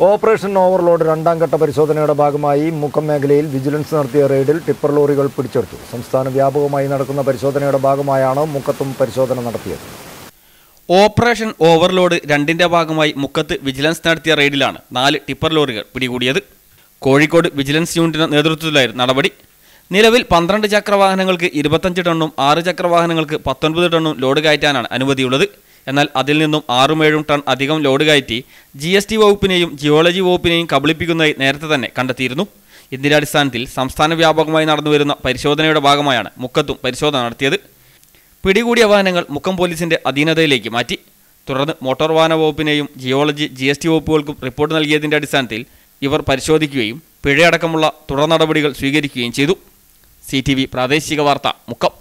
operation overload രണ്ടാം ഘട്ട പരിശോധനയുടെ ഭാഗമായി മുക്കം മേഖലയിൽ വിജിലൻസ് നടത്തിയ റെയ്ഡിൽ ടിപ്പർ ലോറികൾ പിടിച്ചെടുത്തു സംസ്ഥാന വ്യാപകമായി നടക്കുന്ന പരിശോധനയുടെ ഭാഗമായാണ് മുക്കത്തും പരിശോധന നടത്തിയത് ഓപ്പറേഷൻ ഓവർലോഡ് രണ്ടിന്റെ ഭാഗമായി മുക്കത്ത് വിജിലൻസ് നടത്തിയ റെയ്ഡിലാണ് നാല് ടിപ്പർ ലോറികൾ പിടികൂടിയത് കോഴിക്കോട് വിജിലൻസ് യൂണിറ്റിന്റെ നേതൃത്വത്തിലായിരുന്നു നടപടി നിലവിൽ പന്ത്രണ്ട് ചക്രവാഹനങ്ങൾക്ക് ഇരുപത്തഞ്ച് ടണ്ണും ആറ് ചക്രവാഹനങ്ങൾക്ക് പത്തൊൻപത് ടണ്ണും ലോഡ് കയറ്റാനാണ് അനുമതിയുള്ളത് എന്നാൽ അതിൽ നിന്നും ആറും ഏഴും ടൺ അധികം ലോഡ് കയറ്റി ജി എസ് ടി വകുപ്പിനെയും ജിയോളജി വകുപ്പിനെയും കബളിപ്പിക്കുന്നതായി നേരത്തെ തന്നെ കണ്ടെത്തിയിരുന്നു ഇതിന്റെ അടിസ്ഥാനത്തിൽ സംസ്ഥാന വ്യാപകമായി നടന്നുവരുന്ന പരിശോധനയുടെ ഭാഗമായാണ് മുക്കത്തും പരിശോധന നടത്തിയത് പിടികൂടിയ വാഹനങ്ങൾ മുക്കം പോലീസിന്റെ അധീനതയിലേക്ക് മാറ്റി തുടർന്ന് മോട്ടോർ വാഹന വകുപ്പിനെയും ജിയോളജി ജി എസ് ടി വകുപ്പുകൾക്കും റിപ്പോർട്ട് നൽകിയതിന്റെ അടിസ്ഥാനത്തിൽ ഇവർ പരിശോധിക്കുകയും പിഴയടക്കമുള്ള തുടർ നടപടികൾ സ്വീകരിക്കുകയും ചെയ്തു സി ടി വി പ്രാദേശിക വാർത്ത മുക്കം